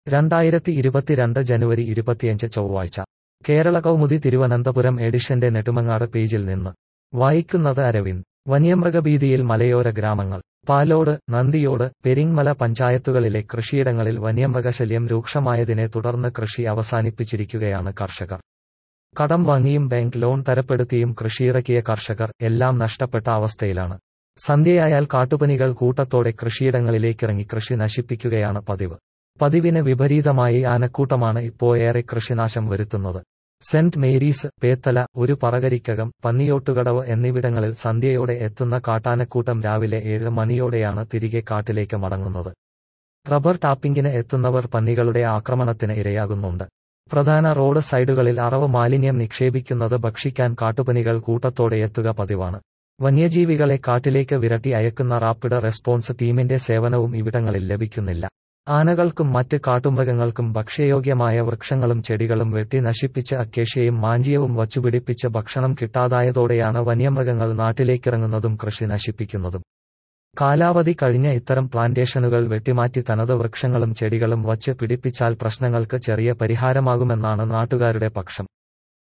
രണ്ടായിരത്തി ഇരുപത്തിരണ്ട് ജനുവരി ഇരുപത്തിയഞ്ച് ചൊവ്വാഴ്ച കേരള കൗമുദി തിരുവനന്തപുരം എഡിഷന്റെ നെടുമങ്ങാട് പേജിൽ നിന്ന് വായിക്കുന്നത് അരവിന്ദ് വന്യമൃഗഭീതിയിൽ മലയോര ഗ്രാമങ്ങൾ പാലോട് നന്ദിയോട് പെരിങ്മല പഞ്ചായത്തുകളിലെ കൃഷിയിടങ്ങളിൽ വന്യമൃഗശല്യം രൂക്ഷമായതിനെ തുടർന്ന് കൃഷി അവസാനിപ്പിച്ചിരിക്കുകയാണ് കർഷകർ കടം വാങ്ങിയും ബാങ്ക് ലോൺ തരപ്പെടുത്തിയും കൃഷിയിറക്കിയ കർഷകർ എല്ലാം നഷ്ടപ്പെട്ട അവസ്ഥയിലാണ് സന്ധ്യയായാൽ കാട്ടുപനികൾ കൂട്ടത്തോടെ കൃഷിയിടങ്ങളിലേക്കിറങ്ങി കൃഷി നശിപ്പിക്കുകയാണ് പതിവ് പതിവിന് വിപരീതമായി ആനക്കൂട്ടമാണ് ഇപ്പോയേറെ കൃഷിനാശം വരുത്തുന്നത് സെന്റ് മേരീസ് പേത്തല ഒരു പറകരിക്കകം പന്നിയോട്ടുകടവ് എന്നിവിടങ്ങളിൽ സന്ധ്യയോടെ എത്തുന്ന കാട്ടാനക്കൂട്ടം രാവിലെ ഏഴ് മണിയോടെയാണ് തിരികെ കാട്ടിലേക്ക് മടങ്ങുന്നത് റബ്ബർ ടാപ്പിംഗിന് എത്തുന്നവർ പന്നികളുടെ ആക്രമണത്തിന് ഇരയാകുന്നുണ്ട് പ്രധാന റോഡ് സൈഡുകളിൽ അറവ് മാലിന്യം നിക്ഷേപിക്കുന്നത് ഭക്ഷിക്കാൻ കാട്ടുപനികൾ കൂട്ടത്തോടെ എത്തുക പതിവാണ് വന്യജീവികളെ കാട്ടിലേക്ക് വിരട്ടി അയക്കുന്ന റാപ്പിഡ് റെസ്പോൺസ് ടീമിന്റെ സേവനവും ഇവിടങ്ങളിൽ ലഭിക്കുന്നില്ല ആനകൾക്കും മറ്റ് കാട്ടുമൃഗങ്ങൾക്കും ഭക്ഷ്യയോഗ്യമായ വൃക്ഷങ്ങളും ചെടികളും വെട്ടി നശിപ്പിച്ച് അക്കേഷ്യയും മാഞ്ചിയവും വച്ചുപിടിപ്പിച്ച് ഭക്ഷണം കിട്ടാതായതോടെയാണ് വന്യമൃഗങ്ങൾ നാട്ടിലേക്കിറങ്ങുന്നതും കൃഷി നശിപ്പിക്കുന്നതും കാലാവധി കഴിഞ്ഞ ഇത്തരം പ്ലാന്റേഷനുകൾ വെട്ടിമാറ്റി തനത് വൃക്ഷങ്ങളും ചെടികളും വച്ച് പിടിപ്പിച്ചാൽ പ്രശ്നങ്ങൾക്ക് ചെറിയ പരിഹാരമാകുമെന്നാണ് നാട്ടുകാരുടെ പക്ഷം